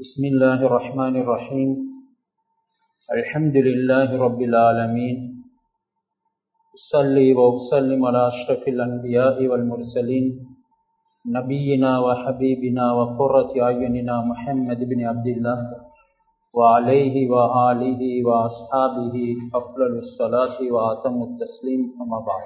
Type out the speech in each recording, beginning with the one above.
بسم الله الرحمن الرحيم الحمد لله رب العالمين أصلي وأسلم على أشرف الأنبياء والمرسلين نبينا وحبيبنا وقرة أعيننا محمد بن عبد الله وعليه وآله وأصحابه أفضل الصلاة وأتم التسليم أما بعد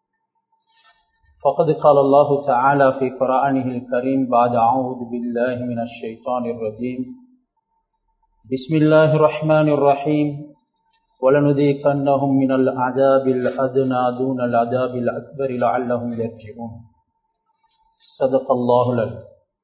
فقد قال الله تعالى في قرآنه الكريم بعد أعوذ بالله من الشيطان الرجيم بسم الله الرحمن الرحيم ولنذيقنهم من العذاب الأدنى دون العذاب الأكبر لعلهم يرجعون صدق الله العليم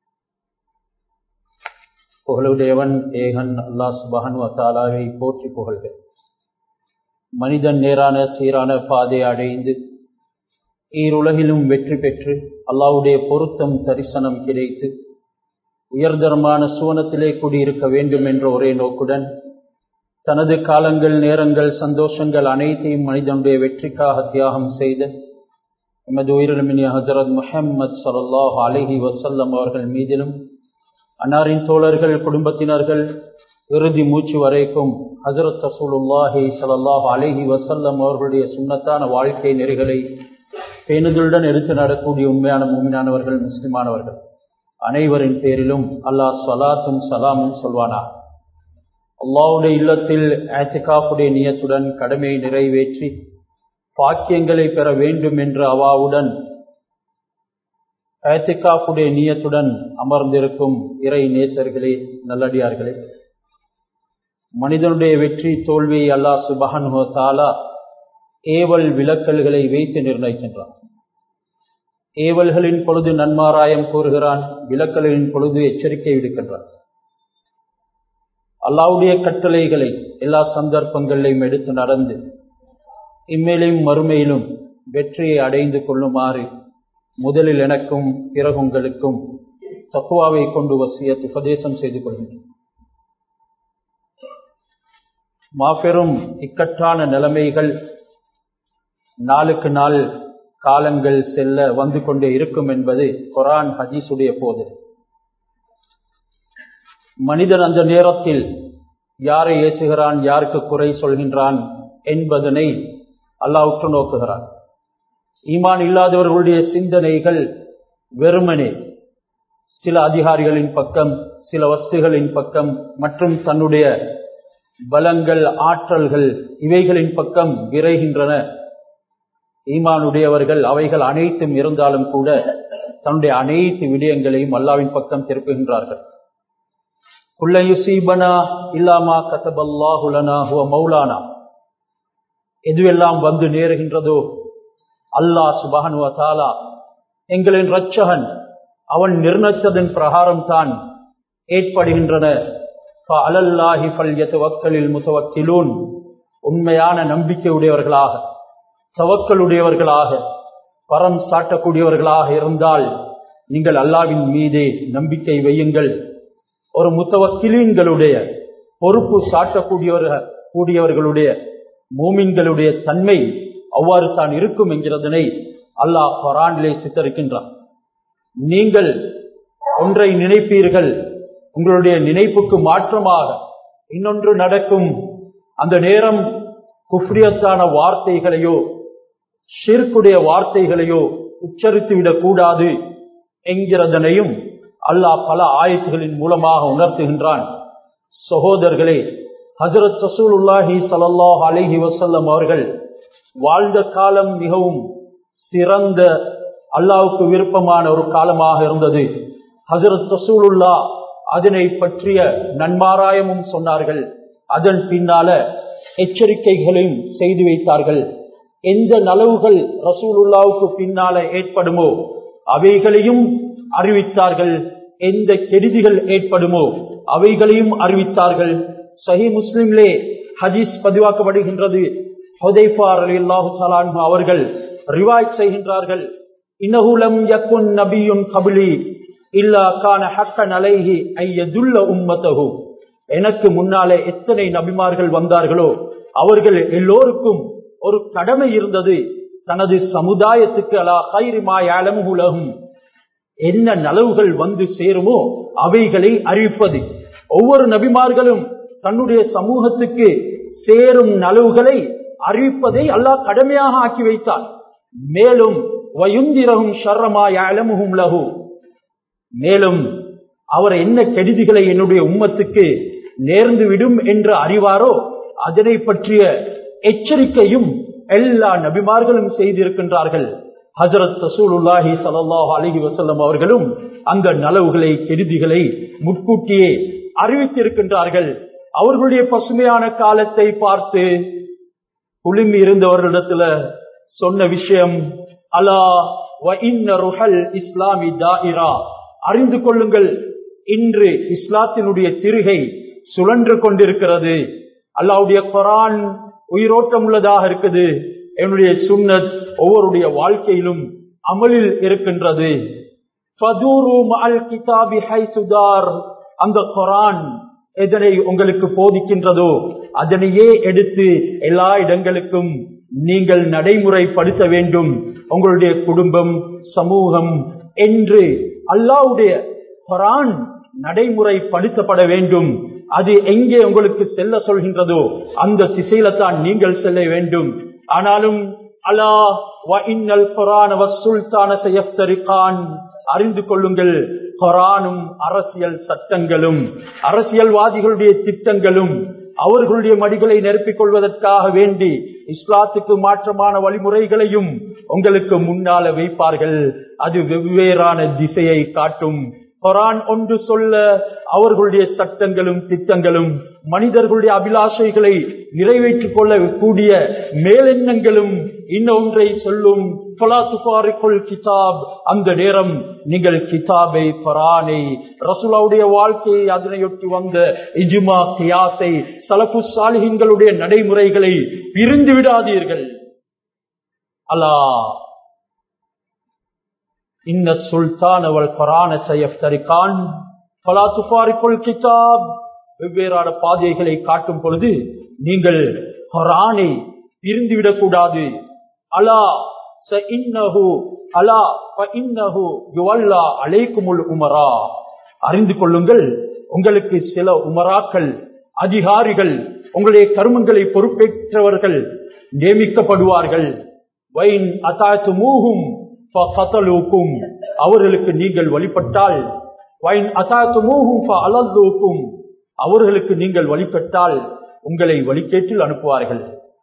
புகழுடையவன் ஏகன் அல்லாஹ் சுபஹன் வத்தாலாவை போற்றி புகழ்கள் மனிதன் நேரான சீரான பாதை அடைந்து ஈருலகிலும் வெற்றி பெற்று அல்லாவுடைய பொருத்தம் தரிசனம் கிடைத்து உயர்தரமான சுவனத்திலே குடியிருக்க வேண்டும் என்ற ஒரே நோக்குடன் தனது காலங்கள் நேரங்கள் சந்தோஷங்கள் அனைத்தையும் மனிதனுடைய வெற்றிக்காக தியாகம் செய்த எமது உயிரிழமினிய ஹசரத் முஹம்மது சல்லாஹ் அலஹி வசல்லம் அவர்கள் மீதிலும் அன்னாரின் தோழர்கள் குடும்பத்தினர்கள் இறுதி மூச்சு வரைக்கும் ஹசரத் ரசூலுல்லாஹி சல்லாஹ் அலஹி வசல்லம் அவர்களுடைய சுண்ணத்தான வாழ்க்கை நெறிகளை பேணுதலுடன் எடுத்து நடக்கூடிய உண்மையான மூமினானவர்கள் முஸ்லிமானவர்கள் அனைவரின் பேரிலும் அல்லாஹ் சலாத்தும் சலாமும் சொல்வானா அல்லாவுடைய இல்லத்தில் ஆத்திகாப்புடைய நியத்துடன் கடமையை நிறைவேற்றி பாக்கியங்களை பெற வேண்டும் என்ற அவாவுடன் ஆத்திகாப்புடைய நியத்துடன் அமர்ந்திருக்கும் இறை நேசர்களே நல்லடியார்களே மனிதனுடைய வெற்றி தோல்வியை அல்லாஹ் சுபஹன் தாலா ஏவல் விலக்கல்களை வைத்து நிர்ணயிக்கின்றான் ஏவல்களின் பொழுது நன்மாராயம் கூறுகிறான் விலக்கல்களின் பொழுது எச்சரிக்கை விடுக்கின்றான் அல்லாவுடைய கட்டளைகளை எல்லா சந்தர்ப்பங்களிலும் எடுத்து நடந்து இம்மேலையும் மறுமையிலும் வெற்றியை அடைந்து கொள்ளுமாறு முதலில் எனக்கும் பிறகு உங்களுக்கும் தக்குவாவை கொண்டு வசியத் உபதேசம் செய்து கொள்கின்றேன் மாபெரும் இக்கட்டான நிலைமைகள் நாளுக்கு நாள் காலங்கள் செல்ல வந்து கொண்டே இருக்கும் என்பது குரான் ஹதீஸுடைய போது மனிதன் அந்த நேரத்தில் யாரை ஏசுகிறான் யாருக்கு குறை சொல்கின்றான் என்பதனை அல்லாஹ் உற்று நோக்குகிறான் ஈமான் இல்லாதவர்களுடைய சிந்தனைகள் வெறுமனே சில அதிகாரிகளின் பக்கம் சில வஸ்துகளின் பக்கம் மற்றும் தன்னுடைய பலங்கள் ஆற்றல்கள் இவைகளின் பக்கம் விரைகின்றன ஈமானுடையவர்கள் அவைகள் அனைத்தும் இருந்தாலும் கூட தன்னுடைய அனைத்து விடயங்களையும் அல்லாவின் பக்கம் திருப்புகின்றார்கள் குள்ளையுசீபனா இல்லாமா கதபல்லாஹுலனா ஹுவ மௌலானா எதுவெல்லாம் வந்து நேருகின்றதோ அல்லாஹ் சுபஹனுவ தாலா எங்களின் ரட்சகன் அவன் நிர்ணயித்ததன் பிரகாரம் தான் ஏற்படுகின்றன அலல்லாஹி பல்யத்துவக்களில் முத்தவக்கிலூன் உண்மையான நம்பிக்கை உடையவர்களாக தவக்களுடையவர்களாக பரம் சாட்டக்கூடியவர்களாக இருந்தால் நீங்கள் அல்லாவின் மீதே நம்பிக்கை வையுங்கள் ஒரு முத்தவக்கிலீன்களுடைய பொறுப்பு சாட்டக்கூடியவர்கள் கூடியவர்களுடைய மூமின்களுடைய தன்மை அவ்வாறு தான் இருக்கும் என்கிறதனை அல்லாஹ் பரானிலே சித்தரிக்கின்றான் நீங்கள் ஒன்றை நினைப்பீர்கள் உங்களுடைய நினைப்புக்கு மாற்றமாக இன்னொன்று நடக்கும் அந்த நேரம் குஃப்ரியத்தான வார்த்தைகளையோ ஷிர்குடைய வார்த்தைகளையோ உச்சரித்து விடக்கூடாது என்கிறதனையும் அல்லாஹ் பல ஆயத்துகளின் மூலமாக உணர்த்துகின்றான் சகோதரர்களே ஹசரத் ரசூலுல்லாஹி சல்லாஹ் அலஹி வசல்லம் அவர்கள் வாழ்ந்த காலம் மிகவும் சிறந்த அல்லாவுக்கு விருப்பமான ஒரு காலமாக இருந்தது ஹசரத் ரசூலுல்லா அதனை பற்றிய நன்மாராயமும் சொன்னார்கள் அதன் பின்னால எச்சரிக்கைகளையும் செய்து வைத்தார்கள் எந்த நலவுகள் ரசூலுல்லாவுக்கு பின்னால ஏற்படுமோ அவைகளையும் அறிவித்தார்கள் எந்த கெடுதிகள் ஏற்படுமோ அவைகளையும் அறிவித்தார்கள் சஹி முஸ்லிம்லே ஹதீஸ் பதிவாக்கப்படுகின்றது ஹொதைஃபார் அலி அல்லாஹு சலான் அவர்கள் ரிவாய் செய்கின்றார்கள் இன்னகுலம் யக்குன் நபியுன் கபிலி இல்லா கான ஹக்கன் அலைஹி ஐயதுல்ல உம்மத்தகு எனக்கு முன்னாலே எத்தனை நபிமார்கள் வந்தார்களோ அவர்கள் எல்லோருக்கும் ஒரு கடமை இருந்தது தனது சமுதாயத்துக்கு அலா கைரிமாயாலம் உலகும் என்ன நலவுகள் வந்து சேருமோ அவைகளை அறிவிப்பது ஒவ்வொரு நபிமார்களும் தன்னுடைய சமூகத்துக்கு சேரும் நலவுகளை அறிவிப்பதை அல்லாஹ் கடமையாக ஆக்கி வைத்தார் மேலும் வயுந்திரகும் ஷர்ரமாய் அலமுகும் லகு மேலும் அவர் என்ன கெடுதிகளை என்னுடைய உம்மத்துக்கு நேர்ந்து விடும் என்று அறிவாரோ அதனை பற்றிய எச்சரிக்கையும் எல்லா நபிமார்களும் செய்திருக்கின்றார்கள் ஹசரத் ரசூலுல்லாஹி சல்லாஹ் அலஹி வசல்லம் அவர்களும் அந்த நலவுகளை கெடுதிகளை முன்கூட்டியே அறிவித்திருக்கின்றார்கள் அவர்களுடைய பசுமையான காலத்தை பார்த்து குழுமி இருந்தவர்களிடத்துல சொன்ன விஷயம் அலா இஸ்லாமி தாயிரா அறிந்து கொள்ளுங்கள் இன்று இஸ்லாத்தினுடைய திருகை சுழன்று கொண்டிருக்கிறது அல்லாவுடைய குரான் உயிரோட்டம் உள்ளதாக இருக்குது என்னுடைய சுன்னத் ஒவ்வொருடைய வாழ்க்கையிலும் அமலில் இருக்கின்றது அந்த குரான் எதனை உங்களுக்கு போதிக்கின்றதோ அதனையே எடுத்து எல்லா இடங்களுக்கும் நீங்கள் நடைமுறைப்படுத்த வேண்டும் உங்களுடைய குடும்பம் சமூகம் என்று அல்லாவுடைய குரான் நடைமுறைப்படுத்தப்பட வேண்டும் அது எங்கே உங்களுக்கு செல்ல சொல்கின்றதோ அந்த திசையில தான் நீங்கள் செல்ல வேண்டும் ஆனாலும் அலா சுல்தான அறிந்து கொள்ளுங்கள் கொரானும் அரசியல் சட்டங்களும் அரசியல்வாதிகளுடைய திட்டங்களும் அவர்களுடைய மடிகளை நிரப்பிக் கொள்வதற்காக வேண்டி இஸ்லாத்துக்கு மாற்றமான வழிமுறைகளையும் உங்களுக்கு முன்னால வைப்பார்கள் அது வெவ்வேறான திசையை காட்டும் கொரான் ஒன்று சொல்ல அவர்களுடைய சட்டங்களும் திட்டங்களும் மனிதர்களுடைய அபிலாஷைகளை நிறைவேற்றிக் கொள்ளக்கூடிய மேலெண்ணங்களும் இன்னொன்றை சொல்லும் கிதாப் அந்த நேரம் நீங்கள் கிதாபை பரானை ரசூலாவுடைய வாழ்க்கையை அதனையொட்டி வந்த இஜுமா கியாசை சலபு சாலிஹின்களுடைய நடைமுறைகளை பிரிந்து விடாதீர்கள் அல்லா இன்ன சுல்தான் அவள் பரான செய்யத்தரிக்கான் பலா துபாரிக்குள் கிதாப் வெவ்வேறான பாதைகளை காட்டும் பொழுது நீங்கள் குரானை பிரிந்துவிடக் கூடாது அலா ச இன்னஹு அலா இன்னஹு யுவல்லா அலைக்குமுல் உமரா அறிந்து கொள்ளுங்கள் உங்களுக்கு சில உமராக்கள் அதிகாரிகள் உங்களுடைய கருமங்களை பொறுப்பேற்றவர்கள் நியமிக்கப்படுவார்கள் வைன் அதாத்து மூகும் அவர்களுக்கு நீங்கள் வழிபட்டால் வைன் அசாத்து மூகும் அலல்லூக்கும் அவர்களுக்கு நீங்கள் வழிபட்டால் உங்களை வழிகேற்றில் அனுப்புவார்கள்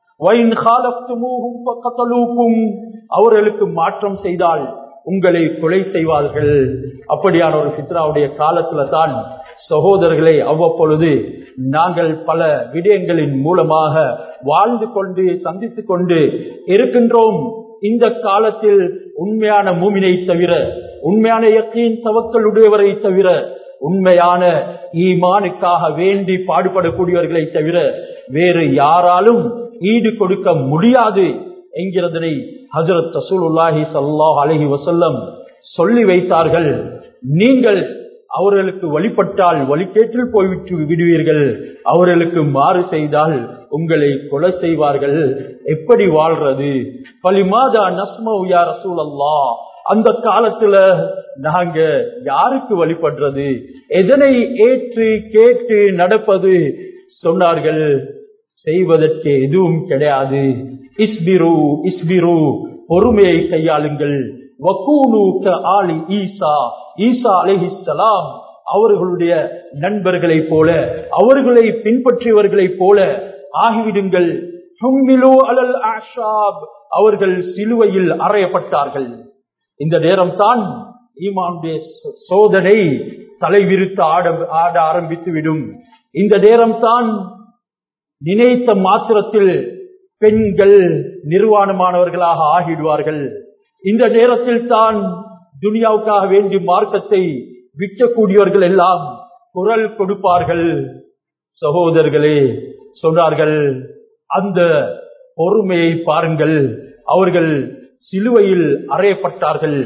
அவர்களுக்கு மாற்றம் செய்தால் உங்களை கொலை செய்வார்கள் அப்படியான ஒரு சித்ராவுடைய காலத்துல தான் சகோதரர்களை அவ்வப்பொழுது நாங்கள் பல விடயங்களின் மூலமாக வாழ்ந்து கொண்டு சந்தித்துக் கொண்டு இருக்கின்றோம் இந்த காலத்தில் உண்மையான மூமினை தவிர உண்மையான இயற்கையின் தவக்களுடையவரை தவிர உண்மையான ஈமானுக்காக வேண்டி பாடுபடக்கூடியவர்களை தவிர வேறு யாராலும் ஈடு கொடுக்க முடியாது என்கிறதனை ஹசரத் ரசூலுல்லாஹி சல்லாஹ் அலஹி வசல்லம் சொல்லி வைத்தார்கள் நீங்கள் அவர்களுக்கு வழிபட்டால் வழிகேற்றில் போய்விட்டு விடுவீர்கள் அவர்களுக்கு மாறு செய்தால் உங்களை கொலை செய்வார்கள் எப்படி வாழ்றது பலிமாதா நஸ்மௌயா ரசூல் அல்லா அந்த காலத்துல நாங்க யாருக்கு வழிபடுறது எதனை ஏற்று கேட்டு நடப்பது சொன்னார்கள் செய்வதற்கு எதுவும் கிடையாது இஸ்பிரு இஸ்பிரு பொறுமையை கையாளுங்கள் வக்கூனு ஆலி ஈசா ஈசா அலிஹிசலாம் அவர்களுடைய நண்பர்களைப் போல அவர்களை பின்பற்றியவர்களைப் போல ஆகிவிடுங்கள் அலல் ஆஷாப் அவர்கள் சிலுவையில் அறையப்பட்டார்கள் இந்த நேரம் தான் ஈமானுடைய சோதனை தலைவிரித்து ஆட ஆட ஆரம்பித்து விடும் இந்த நேரம் தான் நினைத்த மாத்திரத்தில் பெண்கள் நிர்வாணமானவர்களாக ஆகிடுவார்கள் இந்த நேரத்தில் தான் துனியாவுக்காக வேண்டி மார்க்கத்தை விற்கக்கூடியவர்கள் எல்லாம் குரல் கொடுப்பார்கள் சகோதரர்களே சொன்னார்கள் அந்த பொறுமையை பாருங்கள் அவர்கள் சிலுவையில் அறையப்பட்டார்கள்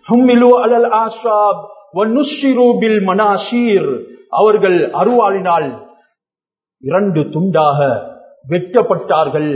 அவர்கள் அருவாளினால் இரண்டு துண்டாக வெட்டப்பட்டார்கள்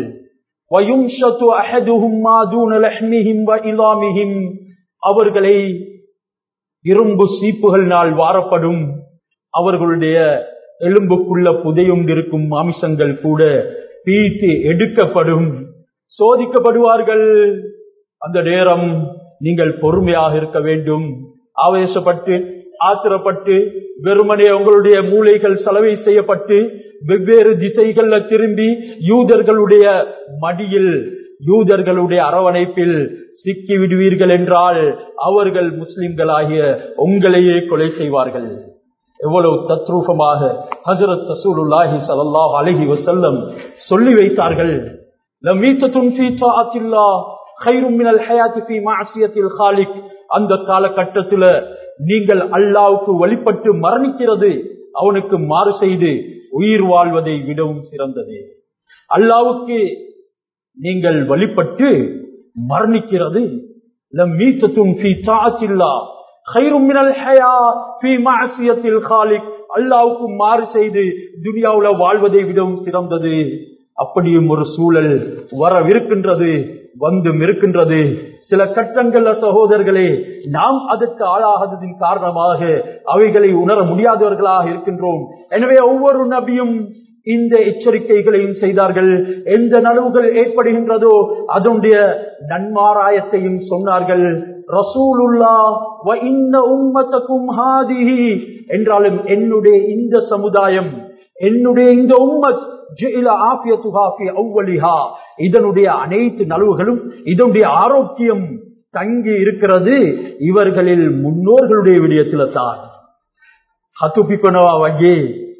அவர்களை இரும்பு சீப்புகளினால் வாரப்படும் அவர்களுடைய எலும்புக்குள்ள புதையுண்டிருக்கும் மாமிசங்கள் கூட பீட்டு எடுக்கப்படும் சோதிக்கப்படுவார்கள் அந்த நேரம் நீங்கள் பொறுமையாக இருக்க வேண்டும் ஆவேசப்பட்டு ஆத்திரப்பட்டு வெறுமனே உங்களுடைய மூளைகள் செலவை செய்யப்பட்டு வெவ்வேறு திசைகள்ல திரும்பி யூதர்களுடைய மடியில் யூதர்களுடைய அரவணைப்பில் சிக்கி விடுவீர்கள் என்றால் அவர்கள் முஸ்லிம்களாகிய உங்களையே கொலை செய்வார்கள் எவ்வளவு தத்ரூபமாக ஹசரத் ரசூலுல்லாஹி ஸல்லல்லாஹு அலைஹி வஸல்லம் சொல்லி வைத்தார்கள் லமீத்தத்துன் ஃபீ தாஅத்தில்லாஹ் கைரும் மினல் ஹயாத்தி ஃபீ மஅசியத்தில் காலிக் அந்த காலகட்டத்துல நீங்கள் அல்லாவுக்கு வழிபட்டு மரணிக்கிறது அவனுக்கு மாறு செய்து உயிர் வாழ்வதை விடவும் சிறந்தது அல்லாவுக்கு நீங்கள் வழிபட்டு மரணிக்கிறது லமீத்தத்துன் ஃபீ தாஅத்தில்லாஹ் கைரும் மினல் ஹயா ஃபீ மஅசியத்தில் காலிக் அல்லாவுக்கு மாறு செய்து துனியாவுல வாழ்வதை விடவும் சிறந்தது அப்படியும் ஒரு சூழல் வரவிருக்கின்றது வந்தும் இருக்கின்றது சில கட்டங்கள்ல சகோதரர்களே நாம் அதற்கு ஆளாகாததின் காரணமாக அவைகளை உணர முடியாதவர்களாக இருக்கின்றோம் எனவே ஒவ்வொரு நபியும் இந்த எச்சரிக்கைகளையும் செய்தார்கள் எந்த நலவுகள் ஏற்படுகின்றதோ அதனுடைய நன்மாராயத்தையும் சொன்னார்கள் ரசூலுல்லா வ இன்ன உம்மத்தக்கும் ஹாதிஹி என்றாலும் என்னுடைய இந்த சமுதாயம் என்னுடைய இந்த உம்மத் இதனுடைய அனைத்து நலவுகளும் இதனுடைய ஆரோக்கியம் தங்கி இருக்கிறது இவர்களில் முன்னோர்களுடைய விடயத்துல தான் ஹத்துப்பிப்பனவா வகே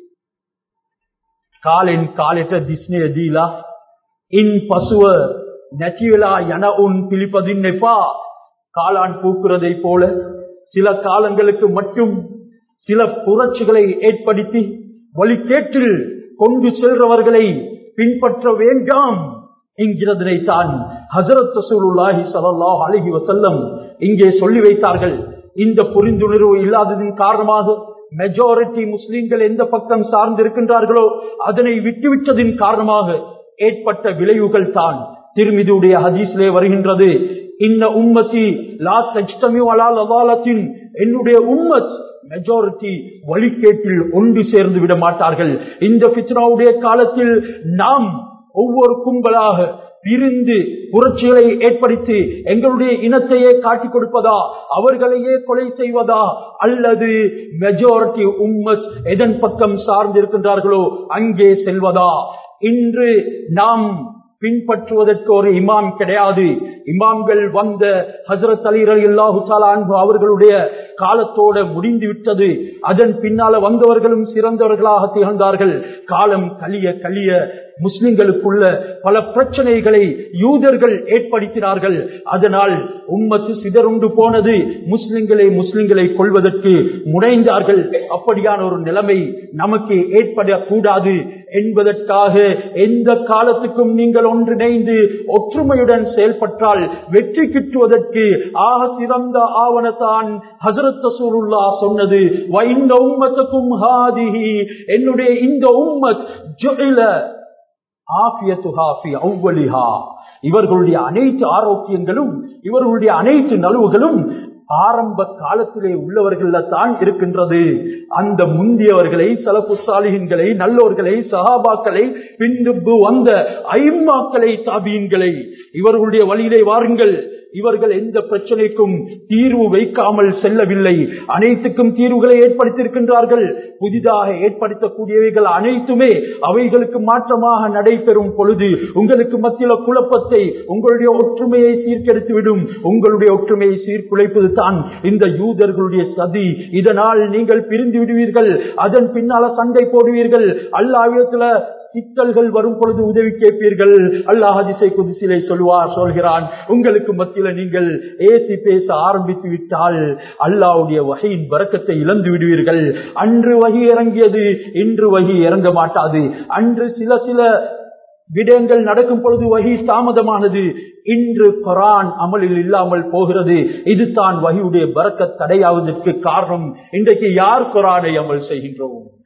කාලෙන් කාලෙට දිස්නය දීලා ඉන් පසුව නැතිවෙලා යන උන් පිළිපදින්න එපා காளான் பூக்குறதை போல சில காலங்களுக்கு மட்டும் சில புரட்சிகளை ஏற்படுத்தி வழிகேட்டில் கொண்டு செல்றவர்களை பின்பற்ற வேண்டாம் என்கிறதனை தான் ஹசரத் ரசூலுல்லாஹி ஸல்லல்லாஹு அலைஹி வஸல்லம் இங்கே சொல்லி வைத்தார்கள் இந்த புரிந்துணர்வு இல்லாததின் காரணமாக மெஜாரிட்டி முஸ்லிம்கள் எந்த பக்கம் சார்ந்து இருக்கின்றார்களோ அதனை விட்டுவிட்டதின் காரணமாக ஏற்பட்ட விளைவுகள் தான் திருமிதியுடைய ஹதீஸ்லே வருகின்றது இன்ன உம்மத்தி லா தஜ்தமி வலால் அதாலத்தின் என்னுடைய உம்மத் மெஜாரிட்டி வழிகேட்டில் ஒன்று சேர்ந்து விட மாட்டார்கள் இந்த பித்னாவுடைய காலத்தில் நாம் ஒவ்வொரு கும்பலாக பிரிந்து புரட்சிகளை ஏற்படுத்தி எங்களுடைய இனத்தையே காட்டிக் கொடுப்பதா அவர்களையே கொலை செய்வதா அல்லது மெஜாரிட்டி உம்மத் எதன் பக்கம் சார்ந்திருக்கின்றார்களோ அங்கே செல்வதா இன்று நாம் பின்பற்றுவதற்கு ஒரு இமாம் கிடையாது இமாம்கள் வந்த ஹசரத் அலி அலி அல்லாஹு அன்பு அவர்களுடைய காலத்தோட முடிந்து விட்டது அதன் பின்னால வந்தவர்களும் சிறந்தவர்களாக திகழ்ந்தார்கள் காலம் கலிய கலிய முஸ்லிம்களுக்குள்ள பல பிரச்சனைகளை யூதர்கள் ஏற்படுத்தினார்கள் அதனால் உம்மத்து சிதறுண்டு போனது முஸ்லிம்களை முஸ்லிம்களை கொள்வதற்கு முனைந்தார்கள் அப்படியான ஒரு நிலைமை நமக்கு ஏற்படக்கூடாது என்பதற்காக எந்த காலத்துக்கும் நீங்கள் ஒன்றிணைந்து ஒற்றுமையுடன் செயல்பட்டால் வெற்றி கிட்டுவதற்கு ஆக சிறந்த ஆவணத்தான் ஹசரத் ரசூலுல்லா சொன்னது இந்த உம்மத்துக்கும் ஹாதிஹி என்னுடைய இந்த உம்மத் ஜுஇல இவர்களுடைய அனைத்து ஆரோக்கியங்களும் இவர்களுடைய அனைத்து நலவுகளும் ஆரம்ப காலத்திலே உள்ளவர்கள தான் இருக்கின்றது அந்த முந்தியவர்களை சலப்பு சாலிகன்களை நல்லோர்களை சகாபாக்களை பின்பு வந்த ஐம்மாக்களை தாபீன்களை இவர்களுடைய வழியிலே வாருங்கள் இவர்கள் எந்த பிரச்சனைக்கும் தீர்வு வைக்காமல் செல்லவில்லை அனைத்துக்கும் தீர்வுகளை ஏற்படுத்தியிருக்கின்றார்கள் புதிதாக ஏற்படுத்தக்கூடியவைகள் அனைத்துமே அவைகளுக்கு மாற்றமாக நடைபெறும் பொழுது உங்களுக்கு மத்தியில குழப்பத்தை உங்களுடைய ஒற்றுமையை சீர்கெடுத்துவிடும் உங்களுடைய ஒற்றுமையை சீர்குலைப்பது தான் இந்த யூதர்களுடைய சதி இதனால் நீங்கள் பிரிந்து விடுவீர்கள் அதன் பின்னால சண்டை போடுவீர்கள் அல்லாவிடத்துல சிக்கல்கள் வரும் பொழுது உதவி கேட்பீர்கள் அல்லாஹ் அதிசை குதிசிலை சொல்வார் சொல்கிறான் உங்களுக்கு மத்தியில நீங்கள் ஏசி பேச ஆரம்பித்து விட்டால் அல்லாவுடைய வகையின் வரக்கத்தை இழந்து விடுவீர்கள் அன்று வகி இறங்கியது இன்று வகி இறங்க மாட்டாது அன்று சில சில விடயங்கள் நடக்கும் பொழுது வகி தாமதமானது இன்று குரான் அமலில் இல்லாமல் போகிறது இதுதான் வகியுடைய பறக்க தடையாவதற்கு காரணம் இன்றைக்கு யார் குரானை அமல் செய்கின்றோம்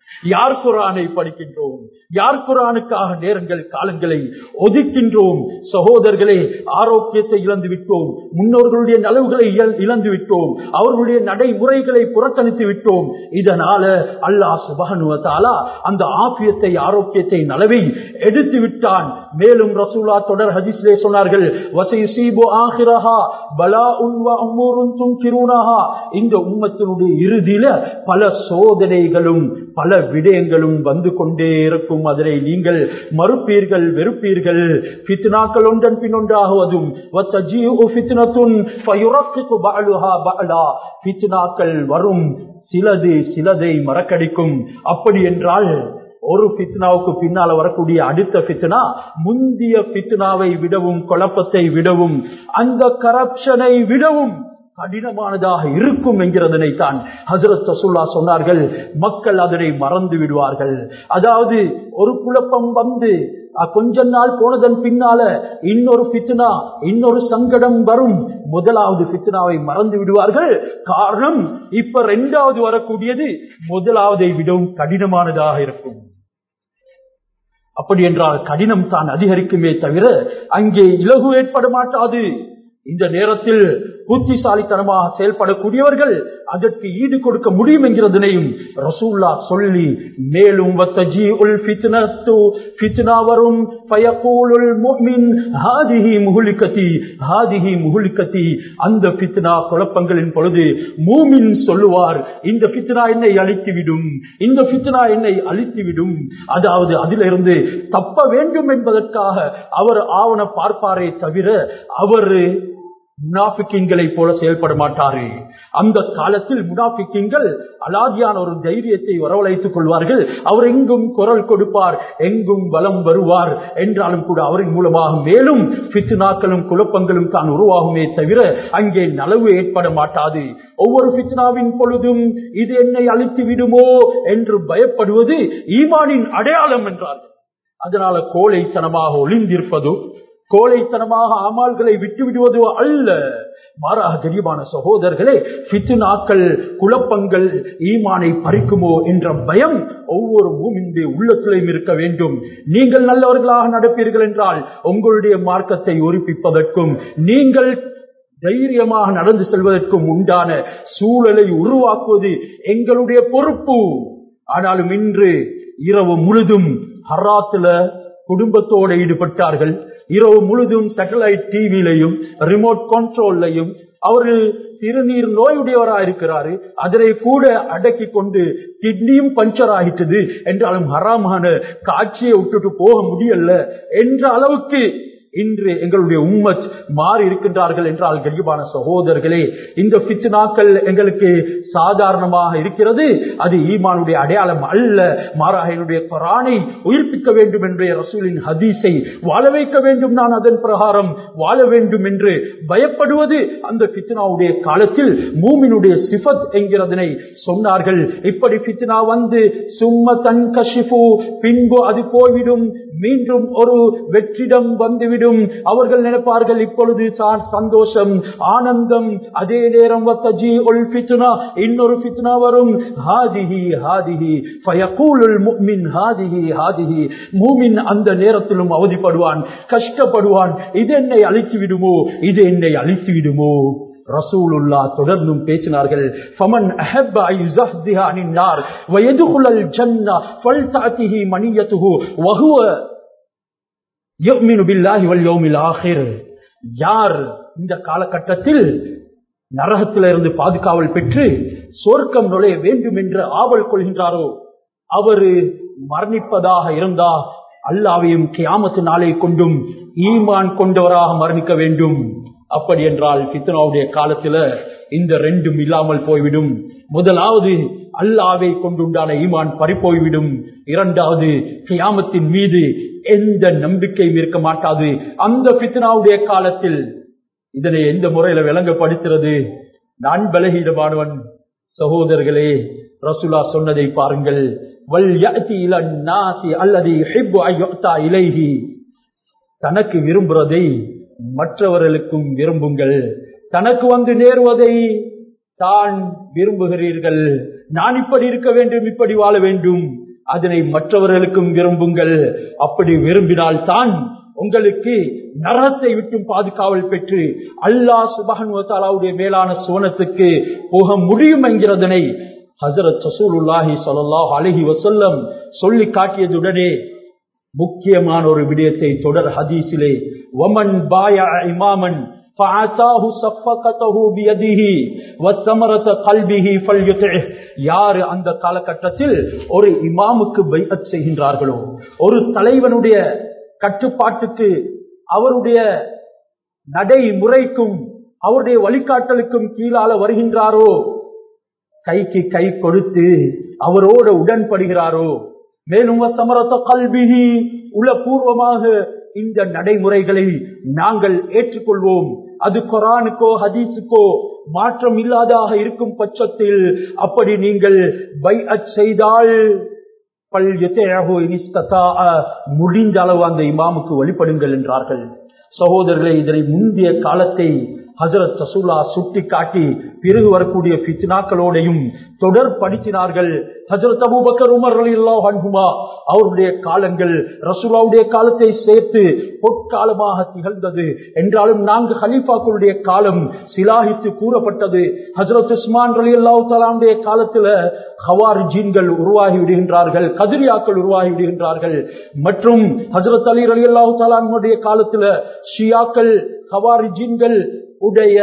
யார் குரானை படிக்கின்றோம் யார் குரானுக்காக நேரங்கள் காலங்களை ஒதுக்கின்றோம் சகோதரர்களே ஆரோக்கியத்தை இழந்து விட்டோம் முன்னோர்களுடைய நலவுகளை இழ- இழந்து விட்டோம் அவர்களுடைய நடைமுறைகளை புறக்கணித்து விட்டோம் இதனால அல்லாஹ் சுபகனுவத்தாலா அந்த ஆபியத்தை ஆரோக்கியத்தை நலவை எடுத்து விட்டான் மேலும் ரசூலா தொடர் ஹதீஸ்லே சொன்னார்கள் வசைசீபு ஆஹிரஹா பலாஉன் வ அமூருன் துன்கிரூனஹா இந்த உம்மத்தினுடைய இறுதியில பல சோதனைகளும் பல விடயங்களும் வந்து கொண்டே இருக்கும் அதனை நீங்கள் மறுப்பீர்கள் வெறுப்பீர்கள் ஃபித்னாக்கள் ஒன்றன் பின் ஒன்றாகுவதும் வத்தஜீஉ ஃபித்னத்துன் ஃபயுரக்கிகு பஅலுஹா பஅலா ஃபித்னாக்கள் வரும் சிலது சிலதை மறக்கடிக்கும் அப்படி என்றால் ஒரு பித்னாவுக்கு பின்னால வரக்கூடிய அடுத்த பித்னா முந்திய பித்னாவை விடவும் குழப்பத்தை விடவும் அந்த கரப்ஷனை விடவும் கடினமானதாக இருக்கும் என்கிறதனை தான் ஹசரத் ரசூல்லா சொன்னார்கள் மக்கள் அதனை மறந்து விடுவார்கள் அதாவது ஒரு குழப்பம் வந்து அஹ், கொஞ்ச நாள் போனதன் பின்னால இன்னொரு பித்னா இன்னொரு சங்கடம் வரும் முதலாவது பித்னாவை மறந்து விடுவார்கள் காரணம் இப்ப ரெண்டாவது வரக்கூடியது முதலாவதை விடவும் கடினமானதாக இருக்கும் அப்படி என்றால் கடினம் தான் அதிகரிக்குமே தவிர அங்கே இலகு ஏற்பட மாட்டாது இந்த நேரத்தில் புத்திசாலித்தனமாக செயல்படக்கூடியவர்கள் அதற்கு ஈடு கொடுக்க முடியும் என்கிறதனையும் ரசூல்லா சொல்லி மேலும் வத்தஜீஉல் ஃபித்னத்து ஃபித்னா வரும் ஃபயகூலுல் முஃமின் ஹாதிஹி முஹ்லிகதி ஹாதிஹி முஹ்லிகதி அந்த ஃபித்னா குழப்பங்களின் பொழுது மூமின் சொல்லுவார் இந்த ஃபித்னா என்னை அழித்துவிடும் இந்த ஃபித்னா என்னை அழித்துவிடும் அதாவது அதிலிருந்து தப்ப வேண்டும் என்பதற்காக அவர் ஆவண பார்ப்பாரே தவிர அவர் முனாபிக்கின்களை போல செயல்பட மாட்டாரு அந்த காலத்தில் முனாபிக்கின்கள் அலாதியான ஒரு தைரியத்தை வரவழைத்துக் கொள்வார்கள் அவர் எங்கும் குரல் கொடுப்பார் எங்கும் பலம் வருவார் என்றாலும் கூட அவரின் மூலமாக மேலும் பித்னாக்களும் குழப்பங்களும் தான் உருவாகுமே தவிர அங்கே நலவு ஏற்பட மாட்டாது ஒவ்வொரு பித்னாவின் பொழுதும் இது என்னை அழித்து விடுமோ என்று பயப்படுவது ஈமானின் அடையாளம் என்றார்கள் அதனால கோழைத்தனமாக ஒளிந்திருப்பதோ கோழைத்தனமாக அமால்களை விட்டு விடுவதோ அல்ல மாறாக கரியமான சகோதரர்களே பித்துனாக்கள் குழப்பங்கள் ஈமானை பறிக்குமோ என்ற பயம் ஒவ்வொரு பூமியுடைய உள்ளத்திலையும் இருக்க வேண்டும் நீங்கள் நல்லவர்களாக நடப்பீர்கள் என்றால் உங்களுடைய மார்க்கத்தை உறுப்பிப்பதற்கும் நீங்கள் தைரியமாக நடந்து செல்வதற்கும் உண்டான சூழலை உருவாக்குவது எங்களுடைய பொறுப்பு ஆனாலும் இன்று இரவு முழுதும் ஹராத்துல குடும்பத்தோடு ஈடுபட்டார்கள் இரவு முழுதும் சேட்டலைட் டிவிலையும் ரிமோட் கண்ட்ரோல்லையும் அவரு சிறுநீர் நோயுடையவராக இருக்கிறாரு அதனை கூட அடக்கி கொண்டு கிட்னியும் பஞ்சர் ஆகிட்டது என்றாலும் ஹராமான காட்சியை விட்டுட்டு போக முடியல என்ற அளவுக்கு இன்று எங்களுடைய உம்மத் மாறி இருக்கின்றார்கள் என்றால் கரிபான சகோதரர்களே இந்த பித்னாக்கள் எங்களுக்கு சாதாரணமாக இருக்கிறது அது ஈமானுடைய அடையாளம் அல்ல மாறாக என்னுடைய குரானை உயிர்ப்பிக்க வேண்டும் என்ற ரசூலின் ஹதீஸை வாழ வைக்க வேண்டும் நான் அதன் பிரகாரம் வாழ வேண்டும் என்று பயப்படுவது அந்த பித்னாவுடைய காலத்தில் மூமினுடைய சிஃபத் என்கிறதனை சொன்னார்கள் இப்படி பித்னா வந்து சும்ம தன் கஷிஃபு பின்பு அது போய்விடும் மீண்டும் ஒரு வெற்றிடம் வந்துவிடும் அவர்கள் நினைப்பார்கள் இப்பொழுது தான் சந்தோஷம் ஆனந்தம் அதே நேரம் வத்தஜி ஒல் ஃபித்னா இன்னொரு ஃபித்னா வரும் ஹாதிஹி ஹாதிஹி ஃபயகூலுல் முஃமின் ஹாதிஹி ஹாதிஹி மூமின் அந்த நேரத்திலும் அவதிப்படுவான் கஷ்டப்படுவான் இது என்னை அழித்து விடுமோ இது என்னை அழித்து விடுமோ ரசூலுல்லா தொடர்ந்தும் பேசினார்கள் ஃபமன் அஹப்ப ஐ யுஸஹ்திஹ அனின் நார் வயதுகுலல் ஜன்னா ஃபல்தஅதிஹி மனியத்துஹு வஹுவ யுமினு பில்லாஹி வல் யௌமில் ஆகிர் யார் இந்த காலகட்டத்தில் நரகத்திலிருந்து பாதுகாவல் பெற்று சொர்க்கம் நுழைய வேண்டும் என்று ஆவல் கொள்கின்றாரோ அவரு மரணிப்பதாக இருந்தா அல்லாவையும் கியாமத்து நாளை கொண்டும் ஈமான் கொண்டவராக மரணிக்க வேண்டும் அப்படி என்றால் பித்னாவுடைய காலத்துல இந்த ரெண்டும் இல்லாமல் போய்விடும் முதலாவது அல்லாவை கொண்டுண்டான ஈமான் பறிப்போய்விடும் இரண்டாவது கியாமத்தின் மீது எந்த நம்பிக்கையும் இருக்க மாட்டாது அந்த பித்னாவுடைய காலத்தில் இதனை எந்த முறையில விளங்கப்படுத்துறது நான் பலகீனமானவன் சகோதரர்களே ரசுலா சொன்னதை பாருங்கள் வல் யஅதி இலன் நாசி அல்லதி யுஹிப்பு அன் யுஅதா இலைஹி தனக்கு விரும்புவதை மற்றவர்களுக்கும் விரும்புங்கள் தனக்கு வந்து நேருவதை தான் விரும்புகிறீர்கள் நான் இப்படி இருக்க வேண்டும் இப்படி வாழ வேண்டும் அதனை மற்றவர்களுக்கும் விரும்புங்கள் அப்படி விரும்பினால் தான் உங்களுக்கு நரகத்தை விட்டும் பாதுகாவல் பெற்று அல்லாஹ் சுபஹனுடைய மேலான சுவனத்துக்கு போக முடியும் என்கிறதனை ஹசரத் சசூலுல்லாஹி ஸல்லல்லாஹு அலைஹி வஸல்லம் சொல்லி காட்டியதுடனே முக்கியமான ஒரு விடயத்தை தொடர் ஹதீஸிலே வமன் பாய இமாமன் فَعَتَاهُ صَفَّقَتَهُ بِيَدِهِ وَثَمَرَةَ قَلْبِهِ فَلْيُطِعْهُ யார் அந்த காலகட்டத்தில் ஒரு இமாமுக்கு பைஅத் செய்கின்றார்களோ ஒரு தலைவனுடைய கட்டுப்பாட்டுக்கு அவருடைய நடைமுறைக்கும் அவருடைய வழிகாட்டலுக்கும் கீழால வருகின்றாரோ கைக்கு கை கொடுத்து அவரோட உடன்படுகிறாரோ மேலும் சமரத்த கல்விகி உளப்பூர்வமாக இந்த நடைமுறைகளை நாங்கள் ஏற்றுக்கொள்வோம் அது குரானுக்கோ ஹதீஸுக்கோ மாற்றம் இல்லாதாக இருக்கும் பட்சத்தில் அப்படி நீங்கள் பை செய்தால் பல் யுத்தேஹு இனிஸ்ததா முடிந்த அளவு அந்த இமாமுக்கு வழிபடுங்கள் என்றார்கள் சகோதரர்களை இதனை முந்தைய காலத்தை ஹசரத் சசூலா சுட்டி காட்டி பிறகு வரக்கூடிய பித்னாக்களோடையும் தொடர்படுத்தினார்கள் ஹசரத் அபூபக்கர் உமர் அலில்லா அன்புமா அவருடைய காலங்கள் ரசூலாவுடைய காலத்தை சேர்த்து பொற்காலமாக திகழ்ந்தது என்றாலும் நான்கு ஹலீஃபாக்களுடைய காலம் சிலாகித்து கூறப்பட்டது ஹசரத் உஸ்மான் அலி அல்லா தலாவுடைய காலத்துல ஹவார் ஜீன்கள் உருவாகி விடுகின்றார்கள் கதிரியாக்கள் உருவாகி விடுகின்றார்கள் மற்றும் ஹசரத் அலி அலி அல்லாஹு தலானுடைய காலத்துல ஷியாக்கள் ஹவாரி ஜீன்கள் உடைய